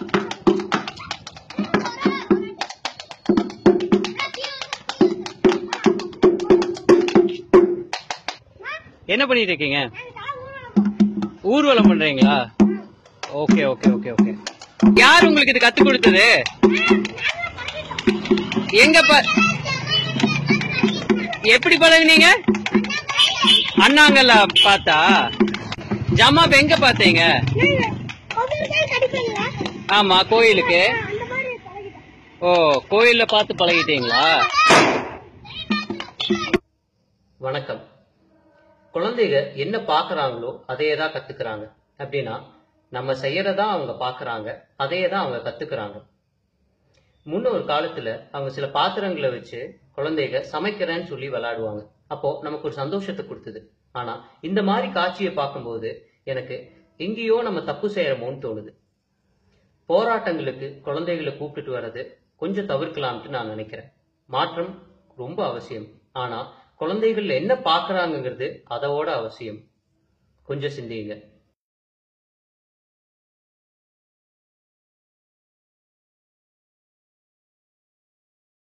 என்ன பண்ணிட்டு இருக்கீங்க ஊர்வலம் பண்றீங்களா ஓகே ஓகே ஓகே ஓகே யார் உங்களுக்கு இது கத்து கொடுத்தது எங்க ப- எப்படி பழகுனீங்க அண்ணாங்கல்ல பார்த்தா ஜமாப் எங்க பார்த்தீங்க ஆமா கோயிலுக்கு ஓ கோயில்ல பார்த்து பழகிட்டீங்களா வணக்கம் குழந்தைங்க என்ன பாக்குறாங்களோ அதையே தான் கத்துக்கிறாங்க அப்படின்னா நம்ம செய்யறதா அவங்க பாக்குறாங்க அதையே தான் அவங்க கத்துக்கிறாங்க முன்ன ஒரு காலத்துல அவங்க சில பாத்திரங்களை வச்சு குழந்தைங்க சமைக்கிறேன்னு சொல்லி விளையாடுவாங்க அப்போ நமக்கு ஒரு சந்தோஷத்தை கொடுத்தது ஆனா இந்த மாதிரி காட்சியை பார்க்கும்போது எனக்கு எங்கேயோ நம்ம தப்பு செய்யறோமோன்னு தோணுது போராட்டங்களுக்கு குழந்தைகளை கூப்பிட்டுட்டு வர்றது கொஞ்சம் தவிர்க்கலாம்னு நான் நினைக்கிறேன் மாற்றம் ரொம்ப அவசியம் ஆனா குழந்தைகள் என்ன பாக்குறாங்கங்கிறது அதோட அவசியம் கொஞ்சம் சிந்தியுங்க